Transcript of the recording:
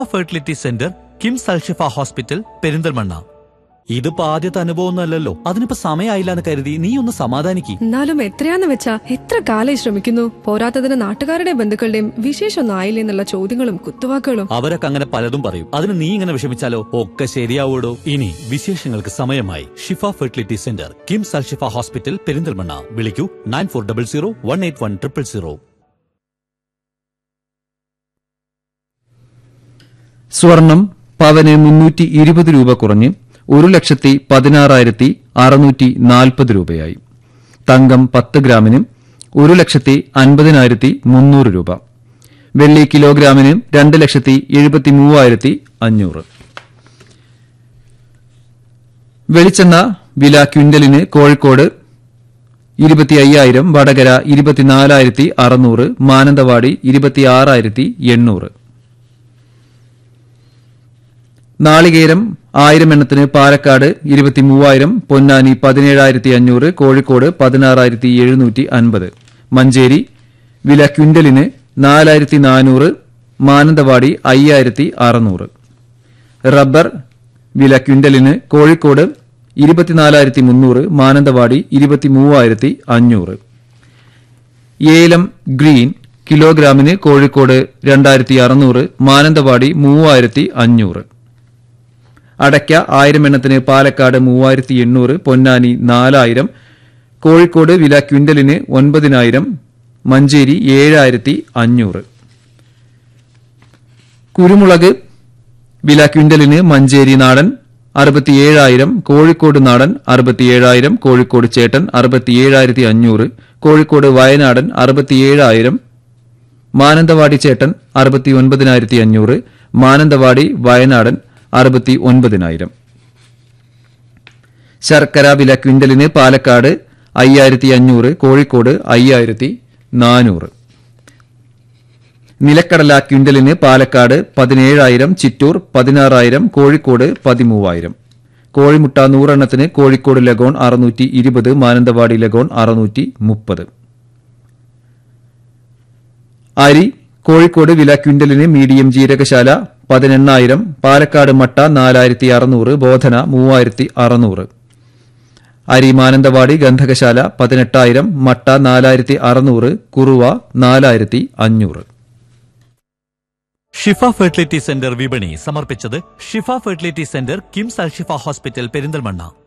fertility centre KIMS Alshifa hospital Perinthalmanna ഇതിപ്പോ ആദ്യത്തെ അനുഭവമൊന്നുമല്ലല്ലോ അതിനിപ്പോ സമയമായില്ല എന്ന് കരുതി നീ ഒന്ന് സമാധാനിക്ക് എന്നാലും എത്രയാന്ന് വെച്ചാ എത്ര കാലായി ശ്രമിക്കുന്നു പോരാത്തതിന് നാട്ടുകാരുടെയും ബന്ധുക്കളുടെയും വിശേഷമൊന്നും ആയില്ലേ എന്നുള്ള ചോദ്യങ്ങളും കുത്തുവാക്കുകളും അവരൊക്കെ അങ്ങനെ പലതും പറയും അതിന് നീ ഇങ്ങനെ വിഷമിച്ചാലോ ഒക്കെ ശരിയാവൂടോ ഇനി വിശേഷങ്ങൾക്ക് സമയമായി Shifa fertility centre KIMS Alshifa hospital Perinthalmanna വിളിക്കൂ nine four double zero one eight one triple zero സ്വർണം പവന് മുന്നൂറ്റി ഇരുപത് രൂപ കുറഞ്ഞ് ഒരു ലക്ഷത്തി പതിനാറായിരത്തി അറുന്നൂറ്റി നാൽപ്പത് രൂപയായി തങ്കം പത്ത് ഗ്രാമിന് ഒരു ലക്ഷത്തി അൻപതിനായിരത്തി മുന്നൂറ് രൂപ വെള്ളി കിലോഗ്രാമിന് രണ്ട് ലക്ഷത്തി എഴുപത്തി മൂവായിരത്തി അഞ്ഞൂറ് വെളിച്ചെണ്ണ വില ക്വിന്റലിന് കോഴിക്കോട് ഇരുപത്തി അയ്യായിരം വടകര ഇരുപത്തിനാലായിരത്തി അറുന്നൂറ് മാനന്തവാടി ഇരുപത്തിയാറായിരത്തി എണ്ണൂറ് നാളികേരം ആയിരം എണ്ണത്തിന് പാലക്കാട് ഇരുപത്തി മൂവായിരം പൊന്നാനി പതിനേഴായിരത്തി അഞ്ഞൂറ് കോഴിക്കോട് പതിനാറായിരത്തി എഴുന്നൂറ്റി അൻപത് മഞ്ചേരി വില ക്വിന്റലിന് നാലായിരത്തി നാനൂറ് മാനന്തവാടി അയ്യായിരത്തി അറുന്നൂറ് റബ്ബർ വില ക്വിന്റലിന് കോഴിക്കോട് ഇരുപത്തിനാലായിരത്തി മുന്നൂറ് മാനന്തവാടി ഇരുപത്തി മൂവായിരത്തി അഞ്ഞൂറ് ഏലം ഗ്രീൻ കിലോഗ്രാമിന് കോഴിക്കോട് രണ്ടായിരത്തി അറുന്നൂറ് മാനന്തവാടി മൂവായിരത്തി അഞ്ഞൂറ് അടയ്ക്ക ആയിരം എണ്ണത്തിന് പാലക്കാട് മൂവായിരത്തി എണ്ണൂറ് പൊന്നാനി നാലായിരം കോഴിക്കോട് വില ക്വിന്റലിന് ഒൻപതിനായിരം മഞ്ചേരി ഏഴായിരത്തി അഞ്ഞൂറ് കുരുമുളക് വില ക്വിന്റലിന് മഞ്ചേരി നാടൻ അറുപത്തിയേഴായിരം കോഴിക്കോട് നാടൻ അറുപത്തിയേഴായിരം കോഴിക്കോട് ചേട്ടൻ അറുപത്തിയേഴായിരത്തി അഞ്ഞൂറ് കോഴിക്കോട് വയനാടൻ അറുപത്തിയേഴായിരം മാനന്തവാടി ചേട്ടൻ അറുപത്തി ഒൻപതിനായിരത്തി അഞ്ഞൂറ് മാനന്തവാടി വയനാടൻ അറുപത്തി ഒൻപതിനായിരം ശർക്കര വില ക്വിന്റലിന് പാലക്കാട് അയ്യായിരത്തി അഞ്ഞൂറ് കോഴിക്കോട് അയ്യായിരത്തി നാനൂറ് നിലക്കടല ക്വിന്റലിന് പാലക്കാട് പതിനേഴായിരം ചിറ്റൂർ പതിനാറായിരം കോഴിക്കോട് പതിമൂവായിരം കോഴിമുട്ട നൂറെണ്ണത്തിന് കോഴിക്കോട് ലഗോൺ അറുന്നൂറ്റി ഇരുപത് മാനന്തവാടി ലഗോൺ അറുന്നൂറ്റി മുപ്പത് അരി കോഴിക്കോട് വില ക്വിന്റലിന് മീഡിയം ജീരകശാല പതിനെണ്ണായിരം പാലക്കാട് മട്ട നാലായിരത്തി അറുന്നൂറ് ബോധന മൂവായിരത്തി അറുന്നൂറ് അരി മാനന്തവാടി ഗന്ധകശാല പതിനെട്ടായിരം മട്ട നാലായിരത്തി അറുന്നൂറ് കുറുവ നാലായിരത്തി അഞ്ഞൂറ് ഷിഫ ഫെർട്ടിലിറ്റി സെന്റർ വിപണി സമർപ്പിച്ചത് Shifa fertility centre KIMS Alshifa hospital Perinthalmanna